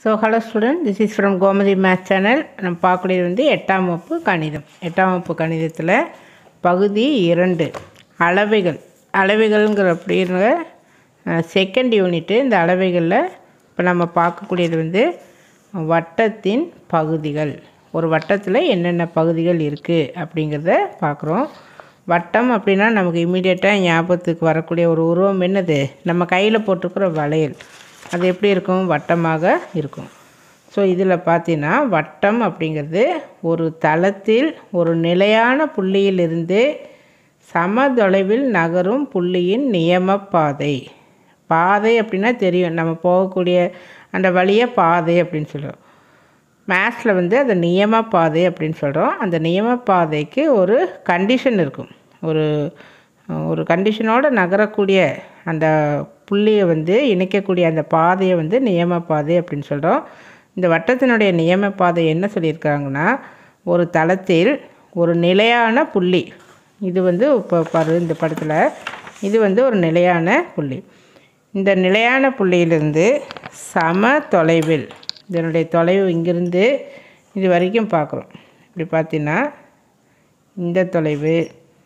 so hello student this is from Gomathi maths channel நம்ம பார்க்கக்கூடியது வந்து எட்டாம் வகுப்பு கணிதம் எட்டாம் வகுப்பு கணிதத்தில் பகுதி இரண்டு அளவைகள் அளவைகள்ங்கிற அப்படிங்கிற செகண்ட் யூனிட்டு இந்த அளவைகளில் இப்போ நம்ம பார்க்கக்கூடியது வந்து வட்டத்தின் பகுதிகள் ஒரு வட்டத்தில் என்னென்ன பகுதிகள் இருக்குது அப்படிங்கிறத பார்க்குறோம் வட்டம் அப்படின்னா நமக்கு இமீடியட்டாக ஞாபகத்துக்கு வரக்கூடிய ஒரு உருவம் என்னது நம்ம கையில் போட்டிருக்கிற வளையல் அது எப்படி இருக்கும் வட்டமாக இருக்கும் ஸோ இதில் பார்த்தீங்கன்னா வட்டம் அப்படிங்கிறது ஒரு தளத்தில் ஒரு நிலையான புள்ளியிலிருந்து சம தொலைவில் நகரும் புள்ளியின் நியம பாதை பாதை அப்படின்னா தெரியும் நம்ம போகக்கூடிய அந்த வழியை பாதை அப்படின்னு சொல்கிறோம் மேத்ஸில் வந்து அந்த நியம பாதை அப்படின்னு சொல்கிறோம் அந்த நியம பாதைக்கு ஒரு கண்டிஷன் இருக்கும் ஒரு ஒரு கண்டிஷனோடு நகரக்கூடிய அந்த புள்ளியை வந்து இணைக்கக்கூடிய அந்த பாதையை வந்து நியம பாதை அப்படின்னு சொல்கிறோம் இந்த வட்டத்தினுடைய நியம பாதை என்ன சொல்லியிருக்காங்கன்னா ஒரு தளத்தில் ஒரு நிலையான புள்ளி இது வந்து இப்போ பாரு இந்த படத்தில் இது வந்து ஒரு நிலையான புள்ளி இந்த நிலையான புள்ளியிலிருந்து சம தொலைவில் இதனுடைய தொலைவு இங்கிருந்து இது வரைக்கும் பார்க்குறோம் இப்படி பார்த்தீங்கன்னா இந்த தொலைவு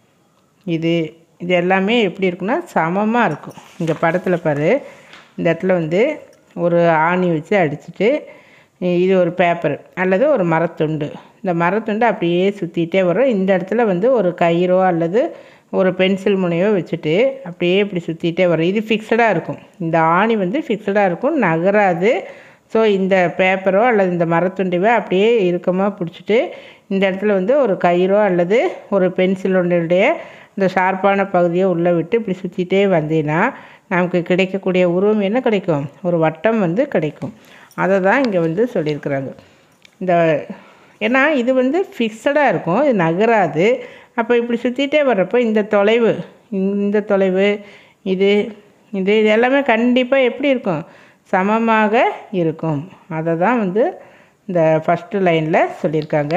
இது இது எல்லாமே எப்படி இருக்குன்னா சமமாக இருக்கும் இந்த படத்தில் பாரு இந்த இடத்துல வந்து ஒரு ஆணி வச்சு அடிச்சுட்டு இது ஒரு பேப்பர் அல்லது ஒரு மரத்துண்டு இந்த மரத்துண்டு அப்படியே சுற்றிட்டே வரும் இந்த இடத்துல வந்து ஒரு கயிறோ அல்லது ஒரு பென்சில் முனையோ வச்சுட்டு அப்படியே இப்படி சுற்றிட்டே வரும் இது ஃபிக்ஸடாக இருக்கும் இந்த ஆணி வந்து ஃபிக்ஸடாக இருக்கும் நகராது ஸோ இந்த பேப்பரோ அல்லது இந்த மரத்துண்டிவை அப்படியே இறுக்கமாக பிடிச்சிட்டு இந்த இடத்துல வந்து ஒரு கயிறோ அல்லது ஒரு பென்சிலுடைய இந்த ஷார்ப்பான பகுதியை உள்ளே விட்டு இப்படி சுற்றிட்டே வந்தீங்கன்னா நமக்கு கிடைக்கக்கூடிய உருவம் என்ன கிடைக்கும் ஒரு வட்டம் வந்து கிடைக்கும் அதை தான் இங்கே வந்து சொல்லியிருக்கிறாங்க இந்த ஏன்னா இது வந்து ஃபிக்ஸடாக இருக்கும் இது நகராது அப்போ இப்படி சுற்றிட்டே வர்றப்போ இந்த தொலைவு இந்த தொலைவு இது இது இது எல்லாமே கண்டிப்பாக எப்படி இருக்கும் சமமாக இருக்கும் அதை தான் வந்து இந்த ஃபஸ்ட்டு லைனில் சொல்லியிருக்காங்க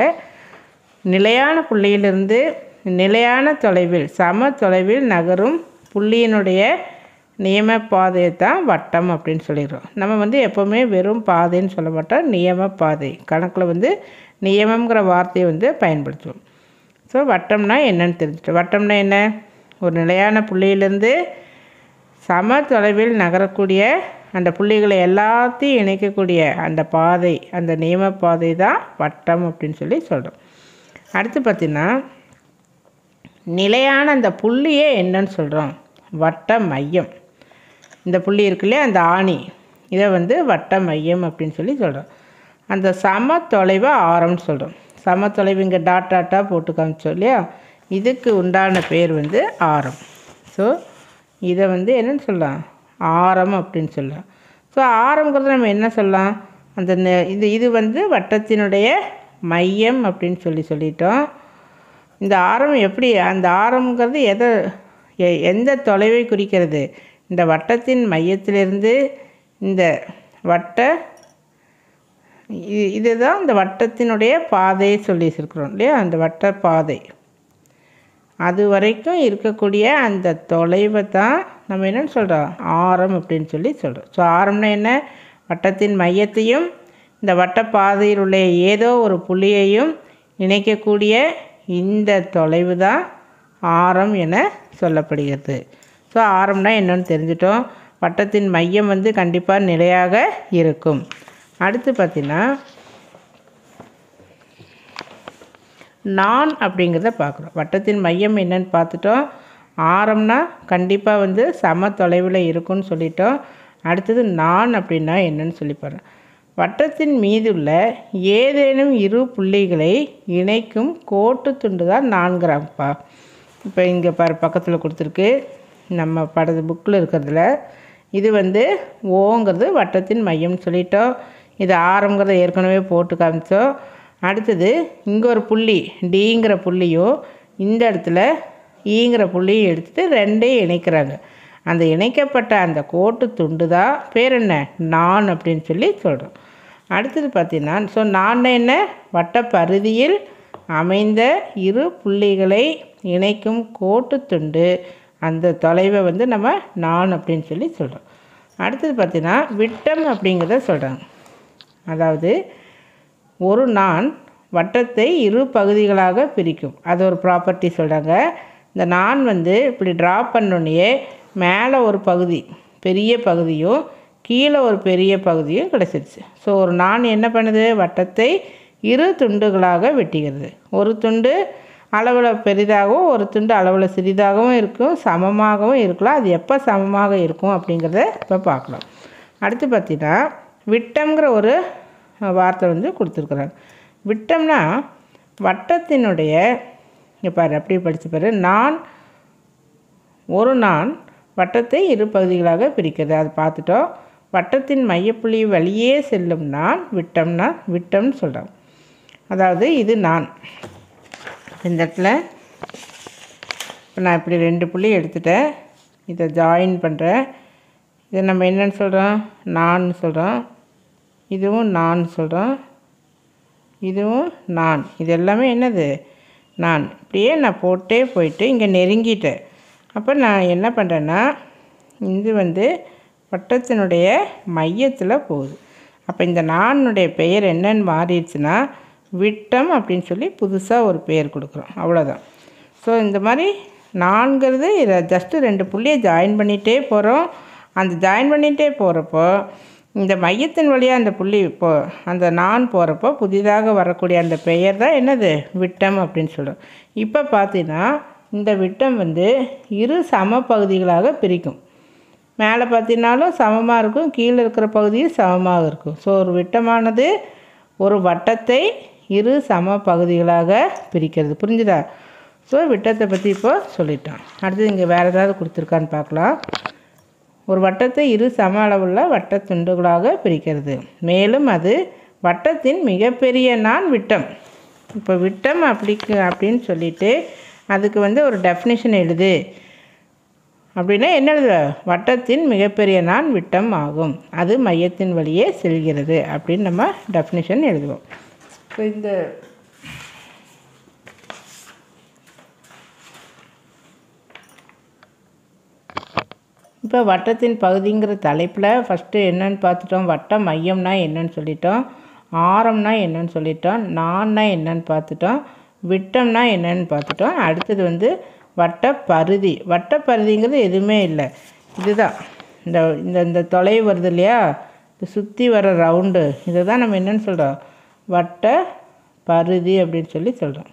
நிலையான புள்ளியிலிருந்து நிலையான தொலைவில் சம தொலைவில் நகரும் புள்ளியினுடைய நியம பாதையை தான் வட்டம் அப்படின்னு சொல்லிடுறோம் நம்ம வந்து எப்போவுமே வெறும் பாதைன்னு சொல்ல மாட்டோம் நியம பாதை கணக்கில் வந்து நியமங்கிற வார்த்தையை வந்து பயன்படுத்துவோம் ஸோ வட்டம்னா என்னன்னு தெரிஞ்சுட்டு வட்டம்னா என்ன ஒரு நிலையான புள்ளியிலேருந்து சம தொலைவில் நகரக்கூடிய அந்த புள்ளிகளை எல்லாத்தையும் இணைக்கக்கூடிய அந்த பாதை அந்த நியம பாதை தான் வட்டம் அப்படின்னு சொல்லி சொல்கிறோம் அடுத்து பார்த்திங்கன்னா நிலையான அந்த புள்ளியே என்னன்னு சொல்கிறோம் வட்ட மையம் இந்த புள்ளி இருக்கு இல்லையா அந்த ஆணி இதை வந்து வட்ட மையம் அப்படின்னு சொல்லி சொல்கிறோம் அந்த சம தொலைவை ஆரம்னு சொல்கிறோம் சம தொலைவு இங்கே டாட் டாட்டாக போட்டு காமிச்சோம் இல்லையா இதுக்கு உண்டான பேர் வந்து ஆரம் ஸோ இதை வந்து என்னென்னு சொல்லலாம் ஆரம் அப்படின்னு சொல்லலாம் ஸோ ஆரம்ங்கிறது நம்ம என்ன சொல்லலாம் அந்த இது இது வந்து வட்டத்தினுடைய மையம் அப்படின்னு சொல்லி சொல்லிட்டோம் இந்த ஆரம் எப்படி அந்த ஆரம்ங்கிறது எதை எந்த தொலைவை குறிக்கிறது இந்த வட்டத்தின் மையத்திலிருந்து இந்த வட்ட இதுதான் இந்த வட்டத்தினுடைய பாதையை சொல்லி வச்சுருக்குறோம் இல்லையா அந்த வட்ட பாதை அது வரைக்கும் இருக்கக்கூடிய அந்த தொலைவை தான் நம்ம என்னென்னு சொல்கிறோம் ஆரம் அப்படின்னு சொல்லி சொல்கிறோம் ஸோ ஆரம்னா என்ன வட்டத்தின் மையத்தையும் இந்த வட்டப்பாதையில் உள்ள ஏதோ ஒரு புள்ளியையும் இணைக்கக்கூடிய இந்த தொலைவு தான் ஆரம் என சொல்லப்படுகிறது ஸோ ஆரம்னா என்னென்னு தெரிஞ்சிட்டோம் வட்டத்தின் மையம் வந்து கண்டிப்பாக நிலையாக இருக்கும் அடுத்து பார்த்திங்கன்னா நான் அப்படிங்கிறத பார்க்குறோம் வட்டத்தின் மையம் என்னன்னு பார்த்துட்டோம் ஆரம்னா கண்டிப்பாக வந்து சம தொலைவில் இருக்கும்னு சொல்லிட்டோம் அடுத்தது நான் அப்படின்னா என்னன்னு சொல்லி பாருங்கள் வட்டத்தின் மீதுள்ள ஏதேனும் இரு புள்ளிகளை இணைக்கும் கோட்டு துண்டு தான் நான்கிறாங்கப்பா இப்போ இங்கே பாரு பக்கத்தில் கொடுத்துருக்கு நம்ம படது புக்கில் இருக்கிறதுல இது வந்து ஓங்கிறது வட்டத்தின் மையம்னு சொல்லிட்டோம் இது ஆரம்ங்கிறத ஏற்கனவே போட்டு காமிச்சோம் அடுத்தது இங்கே ஒரு புள்ளி டிங்கிற புள்ளியும் இந்த இடத்துல ஈங்கிற புள்ளியும் எடுத்துகிட்டு ரெண்டையும் இணைக்கிறாங்க அந்த இணைக்கப்பட்ட அந்த கோட்டு துண்டு தான் பேர் என்ன நான் அப்படின்னு சொல்லி சொல்கிறோம் அடுத்தது பார்த்தீங்கன்னா ஸோ நான் என்ன வட்டப்பருதியில் அமைந்த இரு புள்ளிகளை இணைக்கும் கோட்டு துண்டு அந்த தொலைவை வந்து நம்ம நான் அப்படின்னு சொல்லி சொல்கிறோம் அடுத்தது பார்த்தீங்கன்னா விட்டம் அப்படிங்கிறத சொல்கிறாங்க அதாவது ஒரு நான் வட்டத்தை இரு பகுதிகளாக பிரிக்கும் அது ஒரு ப்ராப்பர்ட்டி சொல்கிறாங்க இந்த நான் வந்து இப்படி ட்ரா பண்ணோடனே மேலே ஒரு பகுதி பெரிய பகுதியும் கீழே ஒரு பெரிய பகுதியும் கிடச்சிருச்சு ஸோ ஒரு நான் என்ன பண்ணுது வட்டத்தை இரு துண்டுகளாக வெட்டுகிறது ஒரு துண்டு அளவில் பெரிதாகவும் ஒரு துண்டு அளவில் சிறிதாகவும் இருக்கும் சமமாகவும் இருக்கலாம் அது எப்போ சமமாக இருக்கும் அப்படிங்கிறத இப்போ பார்க்கலாம் அடுத்து பார்த்தீங்கன்னா விட்டம்ங்கிற ஒரு வார்த்தை வந்து கொடுத்துருக்குறாங்க விட்டம்னா வட்டத்தினுடைய இங்கே பாரு அப்படியே படித்து பாரு நான் ஒரு நான் வட்டத்தை இரு பகுதிகளாக பிரிக்கிறது அது பார்த்துட்டோம் வட்டத்தின் மையப்புள்ளி வழியே செல்லும் நான் விட்டம்னா விட்டம்னு சொல்கிறோம் அதாவது இது நான் இந்த இடத்துல இப்போ நான் இப்படி ரெண்டு புள்ளி எடுத்துட்டேன் இதை ஜாயின் பண்ணுறேன் இதை நம்ம என்னன்னு சொல்கிறோம் நான் சொல்கிறோம் இதுவும் நான் சொல்கிறோம் இதுவும் நான் இது எல்லாமே என்னது நான் இப்படியே நான் போட்டே போயிட்டு இங்கே நெருங்கிட்டேன் அப்போ நான் என்ன பண்ணுறேன்னா இது வந்து வட்டத்தினுடைய மையத்தில் போகுது அப்போ இந்த நானுடைய பெயர் என்னன்னு மாறிடுச்சுன்னா விட்டம் அப்படின்னு சொல்லி புதுசாக ஒரு பெயர் கொடுக்குறோம் அவ்வளோதான் ஸோ இந்த மாதிரி நான்கிறது இதை ஜஸ்ட்டு ரெண்டு புள்ளியை ஜாயின் பண்ணிகிட்டே போகிறோம் அந்த ஜாயின் பண்ணிகிட்டே போகிறப்போ இந்த மையத்தின் வழியாக அந்த புள்ளி இப்போ அந்த நான் போகிறப்போ புதிதாக வரக்கூடிய அந்த பெயர் தான் என்னது விட்டம் அப்படின்னு சொல்கிறோம் இப்போ பார்த்தீங்கன்னா இந்த விட்டம் வந்து இரு சம பகுதிகளாக பிரிக்கும் மேலே பார்த்தீங்கன்னாலும் சமமாக இருக்கும் கீழே இருக்கிற பகுதியும் சமமாக இருக்கும் ஸோ ஒரு விட்டமானது ஒரு வட்டத்தை இரு சம பகுதிகளாக பிரிக்கிறது புரிஞ்சுதா ஸோ விட்டத்தை பற்றி இப்போ சொல்லிட்டோம் அடுத்து இங்கே வேறு ஏதாவது கொடுத்துருக்கான்னு பார்க்கலாம் ஒரு வட்டத்தை இரு சம அளவுள்ள வட்ட துண்டுகளாக பிரிக்கிறது மேலும் அது வட்டத்தின் மிகப்பெரிய நான் விட்டம் இப்போ விட்டம் அப்படிக்கு அப்படின்னு சொல்லிட்டு அதுக்கு வந்து ஒரு டெஃபினிஷன் எழுது அப்படின்னா என்ன எழுதுற வட்டத்தின் மிகப்பெரிய நான் விட்டம் ஆகும் அது மையத்தின் வழியே செல்கிறது அப்படின்னு நம்ம டெஃபினிஷன் எழுதுவோம் இப்போ இந்த இப்போ வட்டத்தின் பகுதிங்கிற தலைப்பில் ஃபஸ்ட்டு என்னன்னு பார்த்துட்டோம் வட்டம் மையம்னா என்னன்னு சொல்லிட்டோம் ஆரம்னா என்னன்னு சொல்லிட்டோம் நான்னா என்னன்னு பார்த்துட்டோம் விட்டம்னா என்னன்னு பார்த்துட்டோம் அடுத்தது வந்து வட்ட பருதி வட்ட பருதிங்கிறது எதுவுமே இல்லை இதுதான் இந்த இந்த இந்த தொலைவு வருது இல்லையா இது சுற்றி வர ரவுண்டு இதை தான் நம்ம என்னன்னு சொல்கிறோம் வட்ட பருதி அப்படின்னு சொல்லி சொல்கிறோம்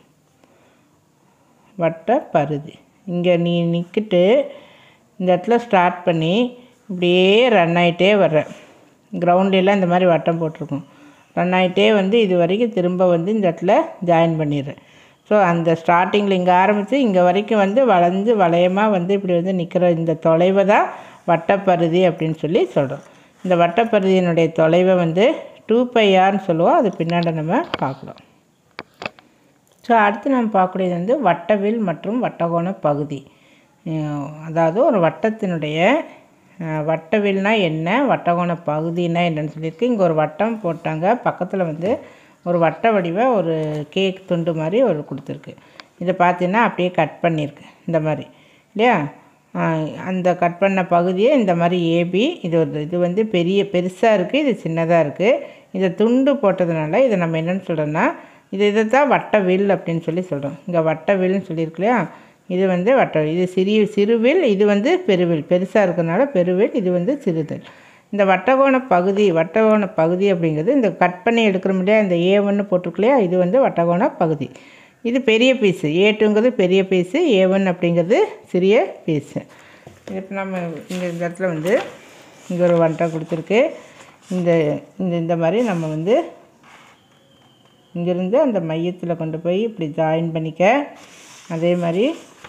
வட்ட பருதி இங்கே நீ நிற்கிட்டு இந்த இடத்துல ஸ்டார்ட் பண்ணி இப்படியே ரன் ஆகிட்டே வர்றேன் கிரவுண்ட்லாம் இந்த மாதிரி வட்டம் போட்டிருக்கும் ரன் ஆகிட்டே வந்து இது வரைக்கும் திரும்ப வந்து இந்த இடத்துல ஜாயின் பண்ணிடுறேன் ஸோ அந்த ஸ்டார்டிங்கில் இங்கே ஆரம்பித்து இங்கே வரைக்கும் வந்து வளைஞ்சு வளையமாக வந்து இப்படி வந்து நிற்கிற இந்த தொலைவை தான் வட்டப்பருதி அப்படின்னு சொல்லி சொல்கிறோம் இந்த வட்டப்பருதியினுடைய தொலைவை வந்து டூ பையார்னு சொல்லுவோம் அது பின்னாடி நம்ம பார்க்கலாம் ஸோ அடுத்து நம்ம பார்க்கக்கூடியது வந்து வட்டவில் மற்றும் வட்டகோண பகுதி அஹ் அதாவது ஒரு வட்டத்தினுடைய அஹ், வட்டவில்னா என்ன வட்டகோண பகுதினா என்னன்னு சொல்லியிருக்கு இங்கே ஒரு வட்டம் போட்டாங்க பக்கத்தில் வந்து ஒரு வட்ட வடிவ ஒரு கேக் துண்டு மாதிரி ஒரு கொடுத்துருக்கு இதை பார்த்தீங்கன்னா அப்படியே கட் பண்ணியிருக்கு இந்த மாதிரி இல்லையா அஹ், அந்த கட் பண்ண பகுதியே இந்த மாதிரி ஏபி இது ஒரு இது வந்து பெரிய பெருசாக இருக்குது இது சின்னதாக இருக்குது இதை துண்டு போட்டதுனால இதை நம்ம என்னென்னு சொல்கிறோன்னா இது இதை தான் வட்ட வில் அப்படின்னு சொல்லி சொல்கிறோம் இங்கே வட்ட வில்னு சொல்லியிருக்கு இல்லையா இது வந்து வட்ட இது சிறிய சிறுவில் இது வந்து பெருவில் பெருசாக இருக்கிறதுனால பெருவில் இது வந்து சிறுதல் இந்த வட்டகோண பகுதி வட்டகோண பகுதி அப்படிங்கிறது இந்த கட் பண்ணி எடுக்கிறோம் இல்லையா இந்த ஏ ஒன்று போட்டிருக்கு இல்லையா இது வந்து வட்டகோண பகுதி இது பெரிய பீஸு ஏ டூங்கிறது பெரிய பீஸு ஏ ஒன் அப்படிங்கிறது சிறிய பீஸு இப்போ நம்ம இங்கே இந்த இடத்துல வந்து இங்கே ஒரு வட்டம் கொடுத்துருக்கு இந்த இந்த இந்த மாதிரி நம்ம வந்து இங்கேருந்து அந்த மையத்தில் கொண்டு போய் இப்படி ஜாயின் பண்ணிக்க அதே மாதிரி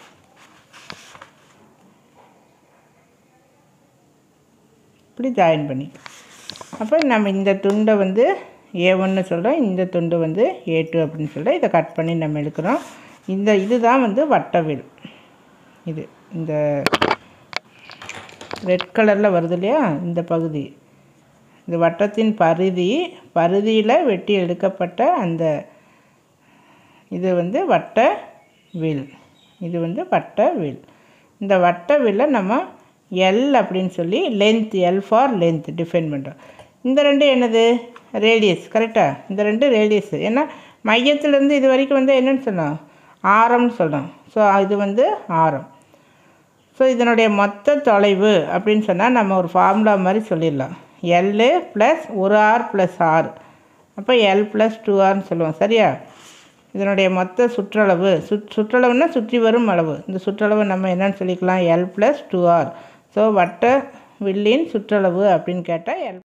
இப்படி ஜாயின் பண்ணி அப்போ நம்ம இந்த துண்டை வந்து ஏ ஒன்று சொல்கிறோம் இந்த துண்டு வந்து ஏ டூ அப்படின்னு சொல்கிறோம் இதை கட் பண்ணி நம்ம எடுக்கிறோம் இந்த இதுதான் வந்து வட்டவில் இது இந்த ரெட் கலரில் வருது இல்லையா இந்த பகுதி இந்த வட்டத்தின் பரிதி பரிதியில் வெட்டி எடுக்கப்பட்ட அந்த இது வந்து வட்ட வில் இது வந்து வட்ட வில் இந்த வட்ட வில்லை நம்ம எல் அப்படின்னு சொல்லி length L for length define பண்ணுறோம் இந்த ரெண்டு என்னது ரேடியஸ் கரெக்டாக இந்த ரெண்டு ரேடியஸ் ஏன்னா மையத்துலேருந்து இது வரைக்கும் வந்து என்னன்னு சொன்னோம் ஆரம்னு சொன்னோம் ஸோ இது வந்து ஆரம் ஸோ இதனுடைய மொத்த தொலைவு அப்படின்னு சொன்னால் நம்ம ஒரு ஃபார்முலா மாதிரி சொல்லிடலாம் எல்லு ப்ளஸ் ஒரு ஆர் ப்ளஸ் ஆர் அப்போ எல் ப்ளஸ் டூ ஆர்னு சொல்லுவோம் சரியா இதனுடைய மொத்த சுற்றளவு சுற் சுற்றளவுன்னா சுற்றி வரும் அளவு இந்த சுற்றளவு நம்ம என்னன்னு சொல்லிக்கலாம் L plus two R so வட்ட வில்லின் சுற்றளவு அப்படின்னு கேட்டால் எல்